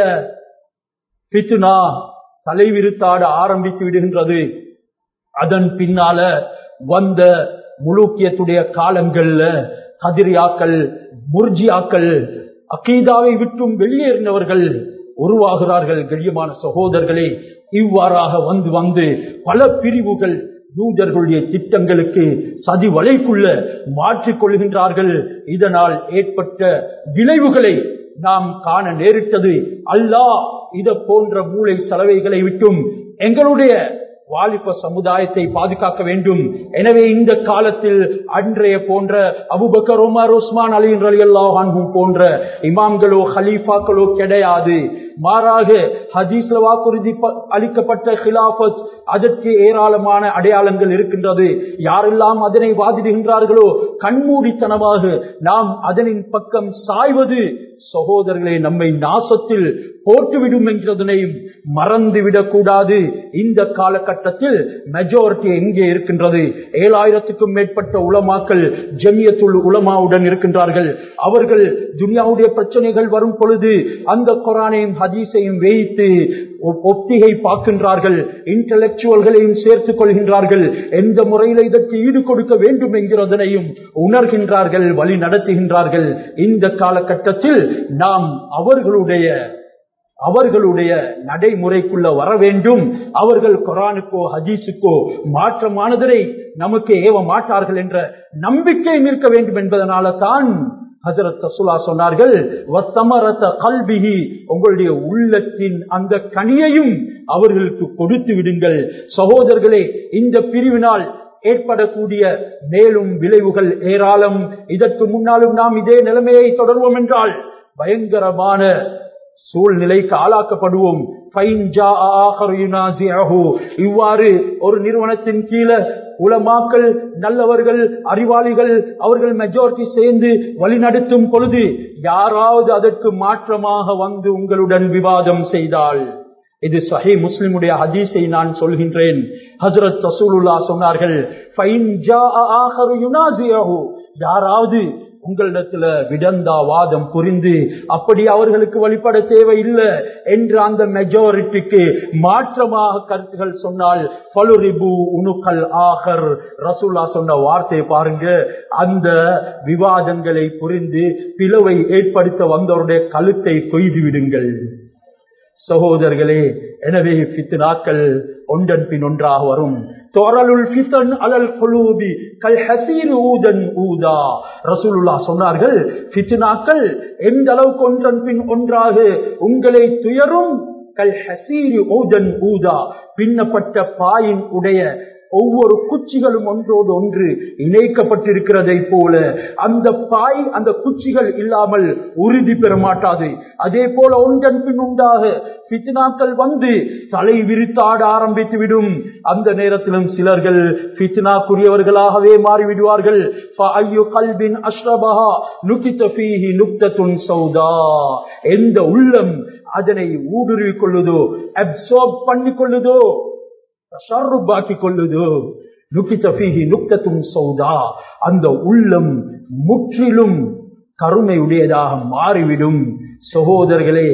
பித்துனா தலைவிருத்தாட ஆரம்பித்து விடுகின்றது அதன் பின்னால வந்த முழுக்கியத்துடைய காலங்கள்ல கதிரியாக்கள் முர்ஜியாக்கள் அகீதாவை விட்டும் வெளியேறினவர்கள் உருவாகிறார்கள் கண்ணியமான சகோதரர்களே இவ்வாறாக வந்து வந்து பல பிரிவுகள் யூதர்களுடைய திட்டங்களுக்கு சதி வலைக்குள்ள மாற்றிக் கொள்கின்றார்கள் இதனால் ஏற்பட்ட விளைவுகளை நாம் காண நேரிட்டது அல்லாஹ் இத போன்ற மூளை செலவைகளை விட்டும் எங்களுடைய வாலிப சமுதாயத்தை பாதுகாக்க வேண்டும் எனவே இந்த காலத்தில் அன்றைய போன்ற Abu Bakr Umar Uthman Ali Ali அல்லாஹான்ஹும் போன்ற இமாம்களோ ஹலீஃபாக்களோ கிடையாது மாறாக ஹதீஸ்ல வாக்குறுதி அளிக்கப்பட்ட ஹிலாபத் அதற்கு ஏராளமான அடையாளங்கள் இருக்கின்றது யாரெல்லாம் அதனை வாதிடுகின்றார்களோ கண்மூடித்தனமாக நாம் அதனின் பக்கம் சாய்வது சகோதரர்களே நம்மை நாசத்தில் போட்டுவிடும் என்கிறதனையும் மறந்துவிடக் கூடாது இந்த காலகட்டத்தில் மெஜாரிட்டி எங்கே இருக்கின்றது ஏழாயிரத்துக்கும் மேற்பட்ட உலமாக்கள் ஜமியத்துள் உலமாவுடன் இருக்கின்றார்கள் அவர்கள் துனியாவுடைய பிரச்சனைகள் வரும் பொழுது அந்த குரானையும் ஹதீஸையும் வைத்து ஒத்திகை பார்க்கின்றார்கள் இன்டலெக்சுவல்களையும் சேர்த்துக் கொள்கின்றார்கள் எந்த முறையில் இதற்கு ஈடு கொடுக்க வேண்டும் என்கிறதனையும் உணர்கின்றார்கள் வழி நடத்துகின்றார்கள் இந்த காலகட்டத்தில் நாம் அவர்களுடைய அவர்களுடைய நடைமுறைக்குள்ள வர வேண்டும் அவர்கள் குரானுக்கோ ஹதீஸுக்கோ மாற்றமானதனை நமக்கு ஏவ மாட்டார்கள் என்ற நம்பிக்கை நிற்க வேண்டும் என்பதனால தான் ஹசரத் ரசுல்லா சொன்னார்கள் கல்விஹி உங்களுடைய உள்ளத்தின் அந்த கனியையும் அவர்களுக்கு கொடுத்து விடுங்கள் சகோதரர்களே இந்த பிரிவினால் ஏற்படக்கூடிய மேலும் விளைவுகள் ஏராளம் இதற்கு முன்னாலும் நாம் இதே நிலைமையை தொடர்வோம் என்றால் பயங்கரமான சூழ்நிலைக்கு ஆளாக்கப்படுவோம் இவ்வாறு ஒரு நிறுவனத்தின் கீழே உலமாக்கள் நல்லவர்கள் அறிவாளிகள் அவர்கள் மெஜாரிட்டி சேர்ந்து வழிநடத்தும் பொழுது யாராவது அதற்கு மாற்றமாக வந்து உங்களுடன் விவாதம் செய்தால் இது சஹி முஸ்லிமுடைய ஹதீஸை நான் சொல்கின்றேன் ஹசரத் ரசூலுல்லா சொன்னார்கள் யாராவது உங்களிடத்துல விடந்தாவாதம் புரிந்து அப்படி அவர்களுக்கு வழிபட தேவையில்லை என்று அந்த மெஜாரிட்டிக்கு மாற்றமாக கருத்துகள் சொன்னால் பலுரிபு உணுக்கல் ஆகர் ரசூல்லா சொன்ன வார்த்தையை பாருங்க அந்த விவாதங்களை புரிந்து பிளவை ஏற்படுத்த வந்தவருடைய கழுத்தை கொய்து விடுங்கள் சகோதரர்களே எனவே பித்னாக்கள் ஒன்றன் பின் ஒன்றாக வரும் தோரலுல் ஃபித்தன் அலல் குலூபி கல் ஹசீர் ஊதன் ஊதா ரசூலுல்லா சொன்னார்கள் ஃபித்னாக்கள் எந்த அளவுக்கு ஒன்றன் பின் ஒன்றாக உங்களை துயரும் கல் ஹசீர் ஊதன் ஊதா பின்னப்பட்ட பாயின் உடைய ஒவ்வொரு குச்சிகளும் ஒன்றோடு ஒன்று இணைக்கப்பட்டிருக்கிறதை போல அந்த பாய் அந்த குச்சிகள் இல்லாமல் உறுதி பெற மாட்டாது அதே போல ஒன்றன் பின் உண்டாக பித்னாக்கள் வந்து தலை விரித்தாட ஆரம்பித்து விடும் அந்த நேரத்திலும் சிலர்கள் பித்னாக்குரியவர்களாகவே மாறிவிடுவார்கள் கல்பின் அஷ்ரபஹா நுகித்த ஃபீஹி நுக்தத்துன் சௌதா எந்த உள்ளம் அதனை ஊடுருவிக் கொள்ளுதோ அப்சார்ப் பண்ணி கொள்ளுதோ தஷர்ருபாக்கி கொள்ளுதோ நுகித்த ஃபீஹி நுக்தத்துன் சௌதா அந்த உள்ளம் முற்றிலும் கருணையுடையதாக மாறிவிடும் சகோதரர்களே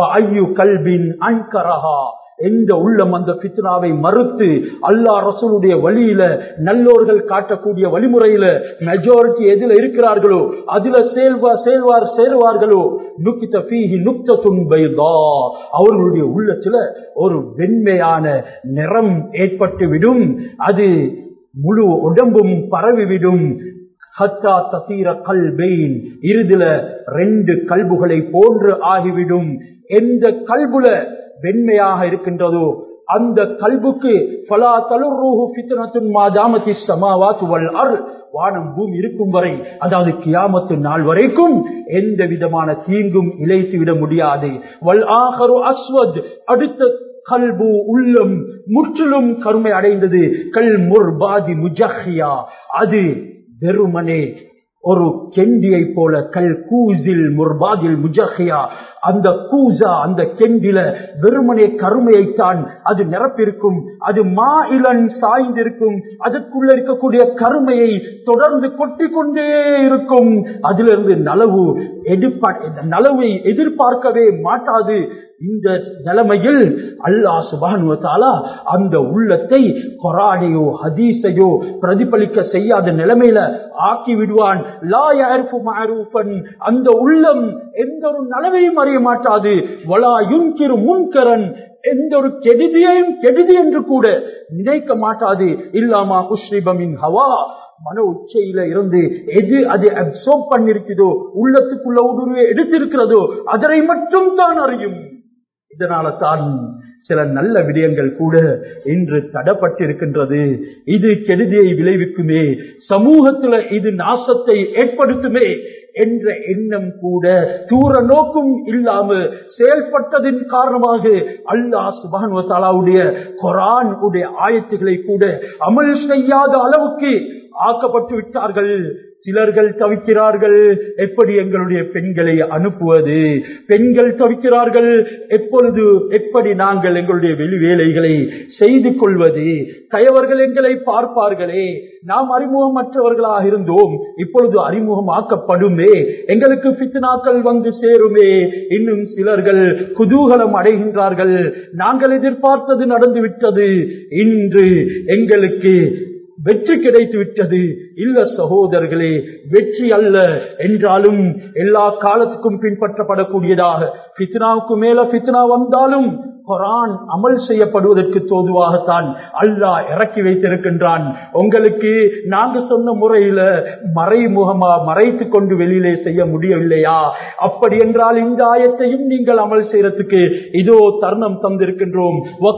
கல்பின் அன்கரஹா எந்த உள்ளம் அந்த பித்னாவை மறுத்து அல்லா ரசூலுடைய வழியில நல்லோர்கள் காட்டக்கூடிய வழிமுறையில மெஜாரிட்டி எதுல இருக்கிறார்களோ அதுல செயல்வா செயல்வார் சேருவார்களோ நுக்கித்த பீஹி நுக்த துன்பைதா அவர்களுடைய உள்ளத்துல ஒரு வெண்மையான நிறம் ஏற்பட்டு விடும் அது முழு உடம்பும் பரவிவிடும் ஹத்தா தசீர கல்பெயின் இறுதில ரெண்டு கல்புகளை போன்று ஆகிவிடும் எந்த கல்புல வெண்மையாக இருக்கின்றதோ அந்த கல்புக்கு பலா தலுரூஹு பித்னத்துன் மாதாமதி சமாவாத்து வல் அர் வானம் பூமி இருக்கும் வரை அதாவது கியாமத்து நாள் வரைக்கும் எந்த விதமான தீங்கும் இழைத்து விட முடியாது வல் ஆஹரு அஸ்வத் அடுத்த கல்பு உள்ளம் முற்றிலும் கருமை அடைந்தது கல் முர்பாதி முஜஹியா அது வெறுமனே ஒரு கெண்டியை போல கல் கூசில் முர்பாதில் முஜஹியா அந்த கூசா அந்த கெண்டில வெறுமனே கருமையைத்தான் அது நிரப்பிருக்கும் அது மா இளன் சாய்ந்திருக்கும் அதற்குள்ள இருக்கக்கூடிய கருமையை தொடர்ந்து கொட்டி கொண்டே இருக்கும் அதிலிருந்து நலவு எதிர்பா நலவை எதிர்பார்க்கவே மாட்டாது இந்த நிலைமையில் அல்லா சுபானுவத்தாலா அந்த உள்ளத்தை கொரானையோ ஹதீஸையோ பிரதிபலிக்க செய்யாத நிலைமையில ஆக்கி விடுவான் லா யாருப்பு மாரூபன் அந்த உள்ளம் எந்த ஒரு நலவையும் அறிய மாட்டாது வலா யுங்கிரு முன்கரன் எந்த ஒரு கெடுதியையும் கெடுதி என்று கூட நினைக்க மாட்டாது இல்லாமா உஸ்ரீபமின் ஹவா மன உச்சையில இருந்து எது அது அப்சோர்ப் பண்ணிருக்குதோ உள்ளத்துக்குள்ள ஊடுருவே எடுத்திருக்கிறதோ அதனை மட்டும் தான் அறியும் இதனால தான் சில நல்ல விடயங்கள் கூட இன்று தடப்பட்டிருக்கின்றது இது கெடுதியை விளைவிக்குமே சமூகத்துல இது நாசத்தை ஏற்படுத்துமே என்ற எண்ணம் கூட தூர நோக்கும் இல்லாம செயல்பட்டதின் காரணமாக அல்லாஹ் சுபானுவத்தாலாவுடைய கொரான் உடைய ஆயத்துகளை கூட அமல் செய்யாத அளவுக்கு ஆக்கப்பட்டு விட்டார்கள் சிலர்கள் தவிக்கிறார்கள் எப்படி எங்களுடைய பெண்களை அனுப்புவது பெண்கள் தவிக்கிறார்கள் எப்பொழுது எப்படி நாங்கள் எங்களுடைய வெளி வேலைகளை செய்து கொள்வது கயவர்கள் எங்களை பார்ப்பார்களே நாம் அறிமுகமற்றவர்களாக இருந்தோம் இப்பொழுது அறிமுகமாக்கப்படுமே எங்களுக்கு பித்னாக்கள் வந்து சேருமே இன்னும் சிலர்கள் குதூகலம் அடைகின்றார்கள் நாங்கள் எதிர்பார்த்தது நடந்துவிட்டது இன்று எங்களுக்கு வெற்றி கிடைத்து விட்டது இல்ல சகோதரர்களே வெற்றி அல்ல என்றாலும் எல்லா காலத்துக்கும் பின்பற்றப்படக்கூடியதாக பித்னாவுக்கு மேல பித்னா வந்தாலும் குரான் அமல் செய்யப்படுவதற்கு தோதுவாகத்தான் அல்லாஹ் இறக்கி வைத்திருக்கின்றான் உங்களுக்கு நாங்க சொன்ன முறையில மறைமுகமா மறைத்து கொண்டு வெளியிலே செய்ய முடியவில்லையா அப்படி என்றால் இந்த ஆயத்தையும் நீங்கள் அமல் செய்யறதுக்கு இதோ தருணம் தந்திருக்கின்றோம்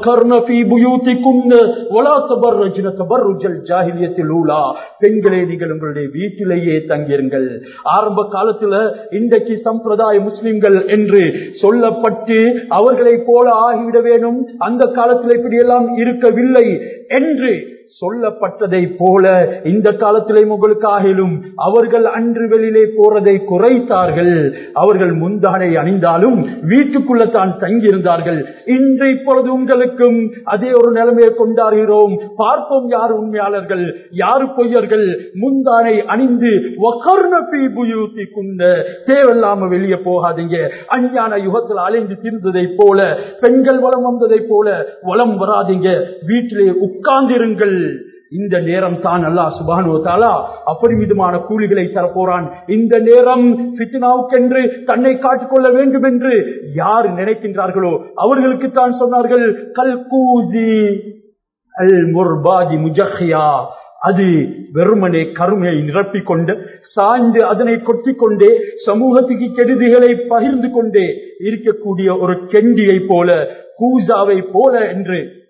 பெண்களே நீங்கள் உங்களுடைய வீட்டிலேயே தங்கியிருங்கள் ஆரம்ப காலத்துல இன்றைக்கு சம்பிரதாய முஸ்லிம்கள் என்று சொல்லப்பட்டு அவர்களை போல ஆகிவிட வேண்டும் அந்த காலத்தில் இப்படியெல்லாம் இருக்கவில்லை என்று சொல்லப்பட்டதை போல இந்த காலத்திலே உங்களுக்கு ஆகிலும் அவர்கள் அன்று வெளியிலே போறதை குறைத்தார்கள் அவர்கள் முந்தானை அணிந்தாலும் வீட்டுக்குள்ள தான் தங்கியிருந்தார்கள் இன்று இப்பொழுது உங்களுக்கும் அதே ஒரு நிலைமையை கொண்டாடுகிறோம் பார்ப்போம் யார் உண்மையாளர்கள் யாரு பொய்யர்கள் முந்தானை அணிந்து குண்ட தேவையில்லாம வெளியே போகாதீங்க அஞ்ஞான யுகத்தில் அலைந்து தீர்ந்ததை போல பெண்கள் வளம் வந்ததை போல வளம் வராதீங்க வீட்டிலே உட்கார்ந்திருங்கள் இந்த நேரம் தான் அல்லா சுபானுவத்தாலா அப்பரிமிதமான கூலிகளை தரப்போறான் இந்த நேரம் பித்னாவுக்கென்று தன்னை காட்டிக்கொள்ள வேண்டும் என்று யார் நினைக்கின்றார்களோ அவர்களுக்கு தான் சொன்னார்கள் கல் கூசி அல் முர்பாதி முஜஹியா அது வெறுமனே கருமையை நிரப்பிக் கொண்டு சாய்ந்து அதனை கொட்டிக் கொண்டே சமூகத்துக்கு கெடுதிகளை பகிர்ந்து கொண்டே இருக்கக்கூடிய ஒரு கெண்டியை போல கூசாவை போல என்று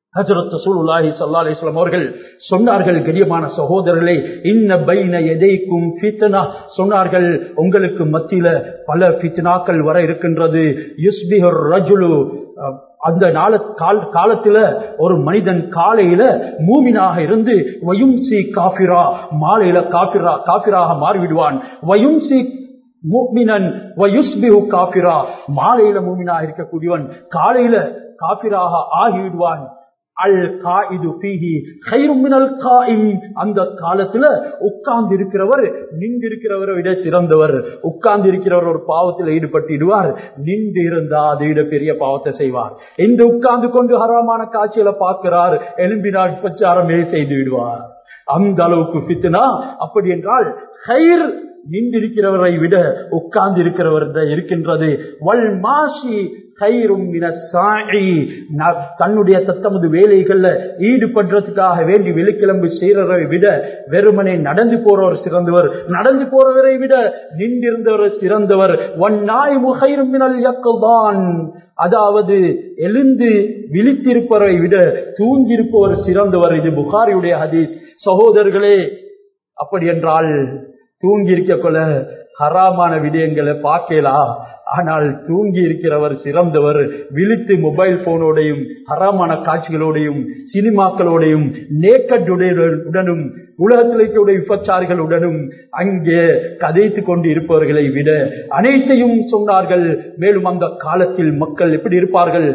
ஹஜரத் ரசூலுல்லாஹி ஸல்லல்லாஹு அலைஹி வஸல்லம் அவர்கள் சொன்னார்கள் கரியமான சகோதரர்களே இன்ன பைன எதைக்கும் ஃபித்னா சொன்னார்கள் உங்களுக்கு மத்தியில பல ஃபித்னாக்கள் வர இருக்கின்றது யுஸ்பிஹுர் ரஜுலு அஹ், அந்த நாள கால் காலத்துல ஒரு மனிதன் காலையில மூமினாக இருந்து வயும்சி காபிரா மாலையில காபிரா காபிராக மாறிவிடுவான் வயும்சி முக்மினன் வயுஸ்பிஹு காபிரா மாலையில மூமினா இருக்கக்கூடியவன் காலையில காபிராக ஆகிவிடுவான் அல் காயிது பீஹி கைரும் மினல் காயிம் அந்த காலத்துல உட்கார்ந்து இருக்கிறவர் நின்று இருக்கிறவரை விட சிறந்தவர் உட்கார்ந்து இருக்கிறவர் ஒரு பாவத்தில் ஈடுபட்டிடுவார் நின்று இருந்தா அதை விட பெரிய பாவத்தை செய்வார் இந்த உட்கார்ந்து கொண்டு ஹராமான காட்சிகளை பார்க்கிறார் எலும்பினால் பிரச்சாரமே செய்து விடுவார் அந்த அளவுக்கு பித்துனா அப்படி என்றால் ஹைர் நின்றிருக்கிறவரை விட உட்கார்ந்து இருக்கிறவர் இருக்கின்றது வல் மாசி கயிறும் தன்னுடைய தத்தமது வேலைகள்ல ஈடுபடுறதுக்காக வேண்டி வெளிக்கிளம்பு செய்யறவரை விட வெறுமனே நடந்து போறவர் சிறந்தவர் நடந்து போறவரை விட நின்றிருந்தவர் சிறந்தவர் ஒன் நாய் முகைரும் தான் அதாவது எழுந்து விழித்திருப்பவரை விட தூங்கியிருப்பவர் சிறந்தவர் இது புகாரியுடைய ஹதீஸ் சகோதரர்களே அப்படி என்றால் தூங்கி இருக்க கொள்ள ஹராமான விடயங்களை பார்க்கலாம் ஆனால் தூங்கி இருக்கிறவர் சிறந்தவர் விழித்து மொபைல் போனோடையும் ஹராமான காட்சிகளோடையும் சினிமாக்களோடையும் நேக்கட்டுடனும் உலகத்தில் இருக்கக்கூடிய விபச்சாரிகளுடனும் அங்கே கதைத்து கொண்டு இருப்பவர்களை விட அனைத்தையும் சொன்னார்கள் மேலும் அந்த காலத்தில் மக்கள் எப்படி இருப்பார்கள்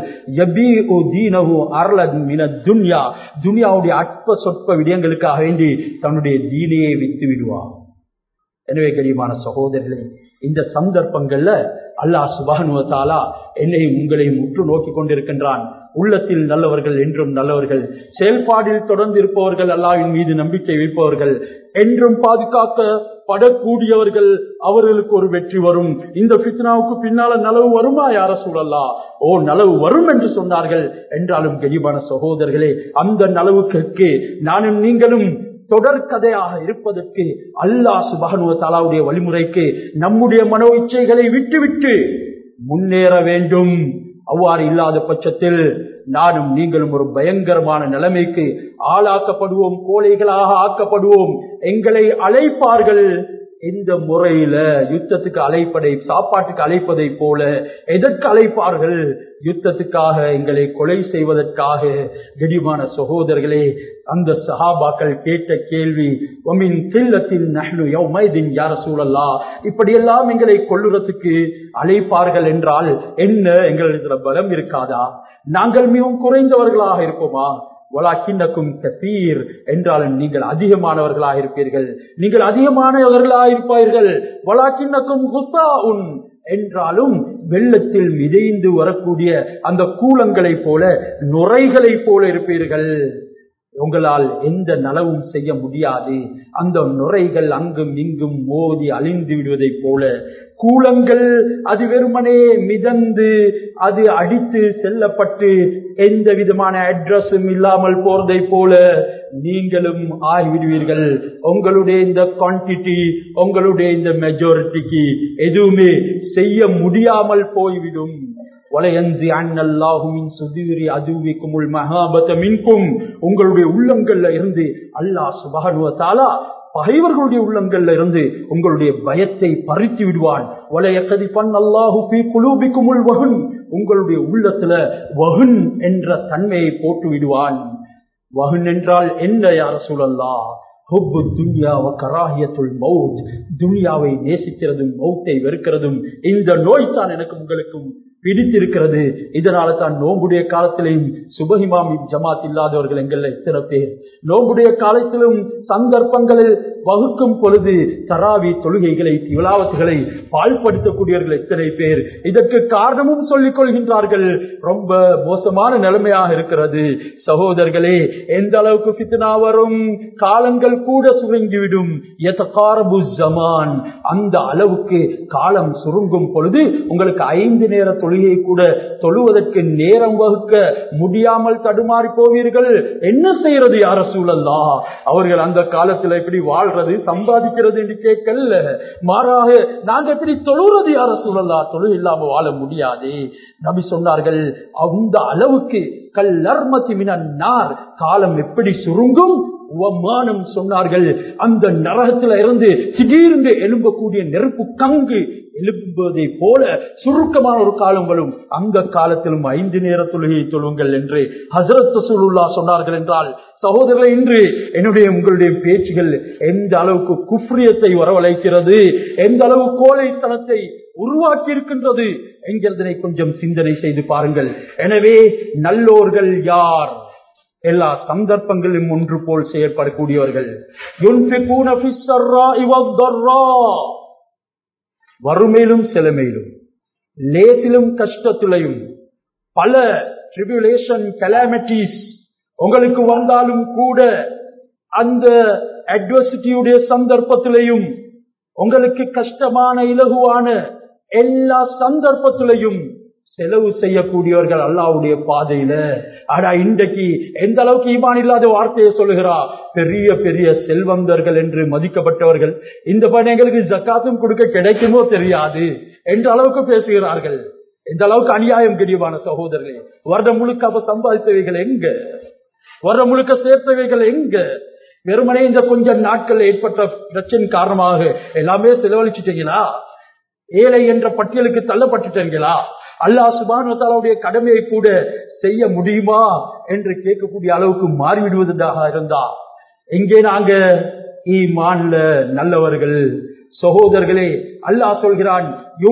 துன்யா துன்யாவுடைய அற்ப சொற்ப விடயங்களுக்காக வேண்டி தன்னுடைய தீனையை வித்து விடுவார் எனவே கரிமான சகோதரர்களே இந்த சந்தர்ப்பங்கள்ல அல்லாஹ் சுபானுவத்தாலா என்னையும் உங்களையும் உற்று நோக்கி கொண்டிருக்கின்றான் உள்ளத்தில் நல்லவர்கள் என்றும் நல்லவர்கள் செயல்பாடில் தொடர்ந்து இருப்பவர்கள் அல்லாவின் மீது நம்பிக்கை வைப்பவர்கள் என்றும் பாதுகாக்கப்படக்கூடியவர்கள் அவர்களுக்கு ஒரு வெற்றி வரும் இந்த பித்னாவுக்கு பின்னால நலவு வருமா யார சூழல்லா ஓ நலவு வரும் என்று சொன்னார்கள் என்றாலும் கரிபான சகோதரர்களே அந்த நலவுக்கு நானும் நீங்களும் தொடர்கதையாக இருப்பதற்கு அல்லாஹ் சுபகனுவ தாலாவுடைய வழிமுறைக்கு நம்முடைய மனோ இச்சைகளை விட்டுவிட்டு முன்னேற வேண்டும் அவ்வாறு இல்லாத பட்சத்தில் நானும் நீங்களும் ஒரு பயங்கரமான நிலைமைக்கு ஆளாக்கப்படுவோம் கோழைகளாக ஆக்கப்படுவோம் எங்களை அழைப்பார்கள் இந்த முறையில யுத்தத்துக்கு அழைப்பதை சாப்பாட்டுக்கு அழைப்பதை போல எதற்கு அழைப்பார்கள் யுத்தத்துக்காக எங்களை கொலை செய்வதற்காக கடிமான சகோதரர்களே அந்த சஹாபாக்கள் கேட்ட கேள்வி ஒமின் கில்லத்தின் நஹ்னு யௌமைதின் யார சூழல்லா இப்படியெல்லாம் எங்களை கொள்ளுறதுக்கு அழைப்பார்கள் என்றால் என்ன எங்களுக்கு பலம் இருக்காதா நாங்கள் மிகவும் குறைந்தவர்களாக இருப்போமா வலாக்கின்னக்கும் கத்தீர் என்றாலும் நீங்கள் அதிகமானவர்களாக இருப்பீர்கள் நீங்கள் அதிகமானவர்களாக இருப்பார்கள் வலாக்கின்னக்கும் குஸ்தா உன் என்றாலும் வெள்ளத்தில் மிதைந்து வரக்கூடிய அந்த கூலங்களைப் போல நுரைகளைப் போல இருப்பீர்கள் உங்களால் எந்த நலவும் செய்ய முடியாது அந்த நுரைகள் அங்கும் இங்கும் மோதி அழிந்து விடுவதைப் போல கூலங்கள் அது வெறுமனே மிதந்து அது அடித்து செல்லப்பட்டு எந்த விதமான அட்ரஸும் இல்லாமல் போறதை போல நீங்களும் ஆகிவிடுவீர்கள் உங்களுடைய இந்த குவான்டிட்டி உங்களுடைய இந்த மெஜாரிட்டிக்கு எதுவுமே செய்ய முடியாமல் போய்விடும் உங்களுடைய உள்ளங்கள்ல இருந்து அல்லாஹ் சுபானுவத்தாலா பகைவர்களுடைய உள்ளங்கள்ல இருந்து உங்களுடைய பயத்தை பறித்து விடுவான் வலையக்கதி பண் அல்லாஹு குலூபிக்கும் வகுன் உங்களுடைய உள்ளத்துல வகுன் என்ற தன்மையை போட்டு விடுவான் வகுன் என்றால் என்ன யார சூழல்லா ஹுப்பு துன்யாவ கராகியத்துள் மவுத் துன்யாவை நேசிக்கிறதும் மௌத்தை வெறுக்கிறதும் இந்த நோய் தான் எனக்கு உங்களுக்கும் பிடித்திருக்கிறது இதனால தான் நோம்புடைய காலத்திலையும் சுபஹிமாமி ஜமாத் இல்லாதவர்கள் எங்கள் எத்தனை பேர் நோம்புடைய காலத்திலும் சந்தர்ப்பங்களில் வகுக்கும் பொழுது தராவி தொழுகைகளை விழாவத்துகளை பால்படுத்தக்கூடியவர்கள் எத்தனை பேர் இதற்கு காரணமும் சொல்லிக் கொள்கின்றார்கள் ரொம்ப மோசமான நிலைமையாக இருக்கிறது சகோதரர்களே எந்த அளவுக்கு பித்னா வரும் காலங்கள் கூட சுருங்கிவிடும் ஜமான் அந்த அளவுக்கு காலம் சுருங்கும் பொழுது உங்களுக்கு ஐந்து நேர தொழுகை கூட தொழுவதற்கு நேரம் வகுக்க முடியாமல் தடுமாறி போவீர்கள் என்ன செய்யறது யார சூழல்லா அவர்கள் அந்த காலத்துல எப்படி வாழ்றது சம்பாதிக்கிறது என்று கேட்கல மாறாக நாங்க எப்படி தொழுறது யார சூழல்லா தொழு இல்லாம வாழ முடியாது நபி சொன்னார்கள் அந்த அளவுக்கு கல்லர்மத்தி மினார் காலம் எப்படி சுருங்கும் உவமானம் சொன்னார்கள் அந்த நரகத்துல இருந்து திடீர்ந்து எழும்பக்கூடிய நெருப்பு கங்கு எழும்புவதை போல சுருக்கமான ஒரு காலம் வரும் அந்த காலத்திலும் ஐந்து நேர தொழுகையை தொழுங்கள் என்று ஹசரத் சுல்லா சொன்னார்கள் என்றால் சகோதரர் இன்று என்னுடைய உங்களுடைய பேச்சுகள் எந்த அளவுக்கு குஃப்ரியத்தை வரவழைக்கிறது எந்த அளவு கோழைத்தனத்தை உருவாக்கி இருக்கின்றது என்கிறதனை கொஞ்சம் சிந்தனை செய்து பாருங்கள் எனவே நல்லோர்கள் யார் எல்லா சந்தர்ப்பங்களிலும் ஒன்று போல் செயற்படக்கூடியவர்கள் வறுமையிலும் செழுமையிலும் லேசிலும் கஷ்டத்திலையும் பல ட்ரிபுலேஷன் கலாமிட்டிஸ் உங்களுக்கு வந்தாலும் கூட அந்த அட்வர்சிட்டியுடைய சந்தர்ப்பத்திலையும் உங்களுக்கு கஷ்டமான இலகுவான எல்லா சந்தர்ப்பத்திலையும் செலவு செய்யக்கூடியவர்கள் அல்லாவுடைய பாதையில ஆனா இன்றைக்கு எந்த அளவுக்கு ஈமான் இல்லாத வார்த்தையை சொல்லுகிறா பெரிய பெரிய செல்வந்தர்கள் என்று மதிக்கப்பட்டவர்கள் இந்த பணம் எங்களுக்கு ஜக்காத்தும் கொடுக்க கிடைக்குமோ தெரியாது என்ற அளவுக்கு பேசுகிறார்கள் எந்த அளவுக்கு அநியாயம் தெரியுமான சகோதரர்களே வருடம் முழுக்க அப்ப சம்பாதித்தவைகள் எங்க வருடம் முழுக்க சேர்த்தவைகள் எங்க வெறுமனே இந்த கொஞ்ச நாட்கள் ஏற்பட்ட பிரச்சனை காரணமாக எல்லாமே செலவழிச்சிட்டீங்களா ஏழை என்ற பட்டியலுக்கு தள்ளப்பட்டுட்டீங்களா அல்லா சுபானுடைய கடமையை கூட செய்ய முடியுமா என்று கேட்கக்கூடிய அளவுக்கு மாறிவிடுவதாக இருந்தா எங்கே நாங்க ஈமான்ல நல்லவர்கள் சகோதரர்களே அல்லாஹ் சொல்கிறான்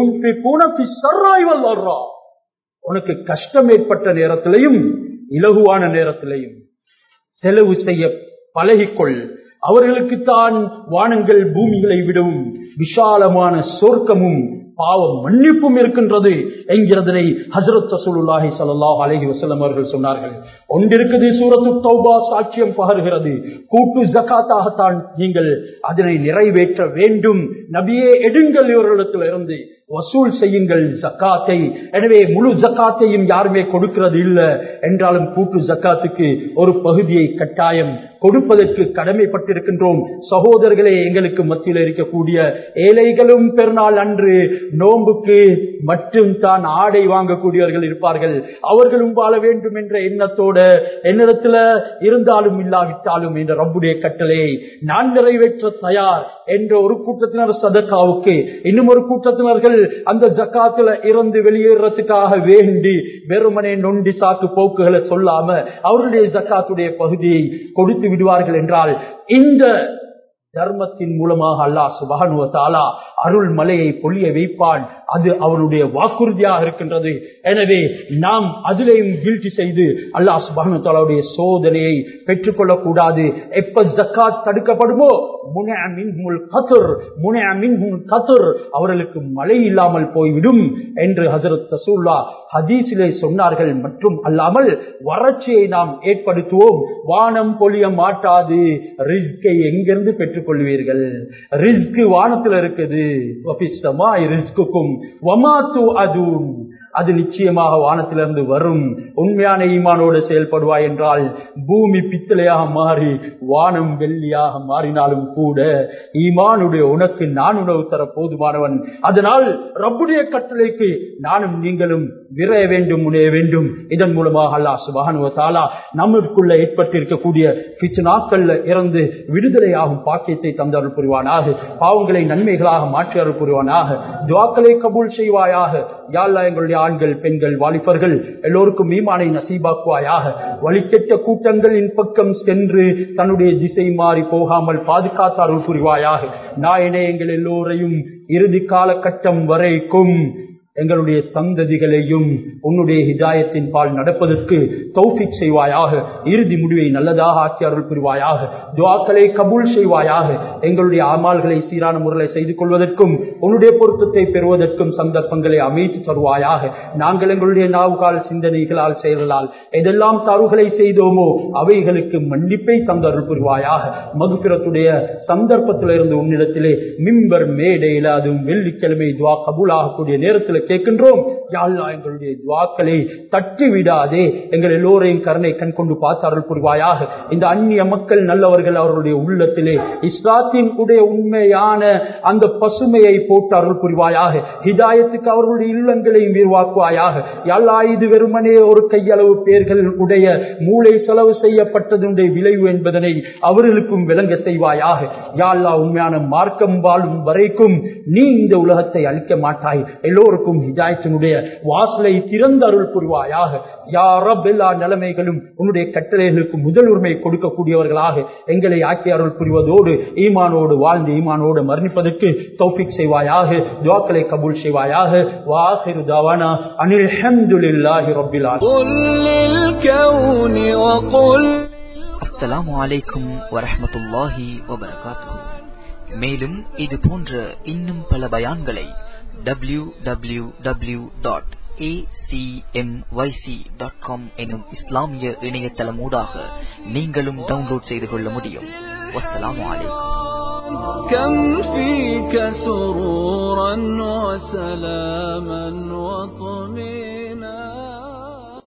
உனக்கு கஷ்டம் ஏற்பட்ட நேரத்திலையும் இலகுவான நேரத்திலையும் செலவு செய்ய பழகிக்கொள் அவர்களுக்கு தான் வானங்கள் பூமிகளை விடவும் விஷாலமான சொர்க்கமும் பாவம் மன்னிப்பும் இருக்கின்றது என்கிறதனை ஹசரத் ரசூலுல்லாஹி ஸல்லல்லாஹு அலைஹி வஸல்லம் அவர்கள் சொன்னார்கள் ஒன்றிருக்குது சூரத்து தௌபா சாட்சியம் பகர்கிறது கூட்டு ஜகாத்தாகத்தான் நீங்கள் அதனை நிறைவேற்ற வேண்டும் நபியே எடுங்கள் இவர்களிடத்தில் இருந்து வசூல் செய்யுங்கள் ஜக்காத்தை எனவே முழு ஜக்காத்தையும் யாருமே கொடுக்கிறது இல்லை என்றாலும் கூட்டு ஜக்காத்துக்கு ஒரு பகுதியை கட்டாயம் கொடுப்பதற்கு கடமைப்பட்டிருக்கின்றோம் சகோதரர்களே எங்களுக்கு மத்தியில் இருக்கக்கூடிய ஏழைகளும் பெருநாள் அன்று நோம்புக்கு மட்டும் தான் ஆடை வாங்கக்கூடியவர்கள் இருப்பார்கள் அவர்களும் வாழ வேண்டும் என்ற எண்ணத்தோட என்னிடத்துல இருந்தாலும் இல்லாவிட்டாலும் என்ற ரப்புடைய கட்டளையை நான் நிறைவேற்ற தயார் என்ற ஒரு கூட்டத்தினர் சதக்காவுக்கு இன்னும் ஒரு கூட்டத்தினர்கள் அந்த ஜக்காத்துல இருந்து வெளியேறதுக்காக வேண்டி வெறுமனே நொண்டி சாக்கு போக்குகளை சொல்லாம அவருடைய ஜக்காத்துடைய பகுதியை கொடுத்து விடுவார்கள் என்றால் இந்த தர்மத்தின் மூலமாக அல்லாஹ் சுபானுவ தாலா அருள் மலையை பொழிய வைப்பான் அது அவனுடைய வாக்குறுதியாக இருக்கின்றது எனவே நாம் அதிலேயும் வீழ்ச்சி செய்து அல்லாஹ் சுபானு தாலாவுடைய சோதனையை பெற்றுக்கொள்ளக் கூடாது எப்ப ஜக்காத் தடுக்கப்படுமோ அவர்களுக்கு மழை இல்லாமல் போய்விடும் என்று ஹசரத் ரசூல்லா ஹதீஸிலே சொன்னார்கள் மற்றும் அல்லாமல் வறட்சியை நாம் ஏற்படுத்துவோம் வானம் பொழிய மாட்டாது ரிஸ்கை எங்கிருந்து பெற்றுக் கொள்வீர்கள் ரிஸ்க் வானத்தில் இருக்குது ரிஸ்குக்கும் வமாத்து அதுவும் அது நிச்சயமாக வானத்திலிருந்து வரும் உண்மையான ஈமானோடு செயல்படுவாய் என்றால் பூமி பித்தளையாக மாறி வானம் வெள்ளியாக மாறினாலும் கூட ஈமானுடைய உனக்கு நான் உணவு தர போதுமானவன் அதனால் ரப்புடைய கட்டளைக்கு நானும் நீங்களும் விரைய வேண்டும் முனைய வேண்டும் இதன் மூலமாக அல்லா சுபானுவ தாலா நம்மளுக்குள்ள ஏற்பட்டிருக்கக்கூடிய நாட்கள்ல இறந்து விடுதலையாகும் பாக்கியத்தை தந்தருள் புரிவானாக பாவங்களை நன்மைகளாக மாற்றி அருள் புரிவானாக துவாக்களை கபூல் செய்வாயாக யாழ்லா எங்களுடைய ஆண்கள் பெண்கள் வாலிபர்கள் எல்லோருக்கும் மீமானை நசீபாக்குவாயாக வழிகெட்ட கூட்டங்களின் பக்கம் சென்று தன்னுடைய திசை மாறி போகாமல் பாதுகாத்து அருள் புரிவாயாக நாயனே எங்கள் எல்லோரையும் இறுதி காலகட்டம் வரைக்கும் எங்களுடைய சந்ததிகளையும் உன்னுடைய ஹிதாயத்தின் பால் நடப்பதற்கு தௌஃபிக் செய்வாயாக இறுதி முடிவை நல்லதாக ஆக்கி அருள் புரிவாயாக துவாக்களை கபூல் செய்வாயாக எங்களுடைய அமால்களை சீரான முறையில் செய்து கொள்வதற்கும் உன்னுடைய பொருத்தத்தை பெறுவதற்கும் சந்தர்ப்பங்களை அமைத்து தருவாயாக நாங்கள் எங்களுடைய நாவுகால் சிந்தனைகளால் செயல்களால் எதெல்லாம் தருகளை செய்தோமோ அவைகளுக்கு மன்னிப்பை தந்தருள் புரிவாயாக மகுபிரத்துடைய சந்தர்ப்பத்திலிருந்து உன்னிடத்திலே மிம்பர் மேடையில் அதுவும் வெள்ளிக்கிழமை துவா கபூலாகக்கூடிய நேரத்தில் கேட்கின்றோம் யாழ்லா எங்களுடைய துவாக்களை தட்டி விடாதே எங்கள் எல்லோரையும் கருணை கண் கொண்டு பார்த்தார்கள் புரிவாயாக இந்த அந்நிய மக்கள் நல்லவர்கள் அவர்களுடைய உள்ளத்திலே இஸ்லாத்தின் உடைய உண்மையான அந்த பசுமையை போட்டார்கள் புரிவாயாக ஹிதாயத்துக்கு அவர்களுடைய இல்லங்களையும் விரிவாக்குவாயாக யாழ்லா இது வெறுமனே ஒரு கையளவு பேர்கள் உடைய மூளை செலவு செய்யப்பட்டதனுடைய விளைவு என்பதனை அவர்களுக்கும் விளங்க செய்வாயாக யாழ்லா உண்மையான மார்க்கம் வாழும் வரைக்கும் நீ இந்த உலகத்தை அழிக்க மாட்டாய் எல்லோருக்கும் ஹிதாயத்தினுடைய வாசலை திறந்த அருள் புரிவாயாக யாரப் எல்லா நிலைமைகளும் உன்னுடைய கட்டளைகளுக்கு முதல் உரிமை கொடுக்கக்கூடியவர்களாக எங்களை ஆக்கி அருள் புரிவதோடு ஈமானோடு வாழ்ந்து ஈமானோடு மரணிப்பதற்கு தௌபிக் செய்வாயாக துவாக்களை கபூல் செய்வாயாக வாஹிரு தவானா அனில் ஹம்துலில்லாஹி ரப்பில் ஆலமீன் قل للكون وقل அஸ்ஸலாமு அலைக்கும் வரஹ்மத்துல்லாஹி வபரகாத்துஹு மேலும் இது போன்ற இன்னும் பல பயான்களை W W W dot dot com எனும் இஸ்லாமிய இணையதளமூடாக நீங்களும் டவுன்லோட் செய்து கொள்ள முடியும் வஸ்ஸலாமு அலைக்கும் كم فيك سرورا وسلاما وطمئنا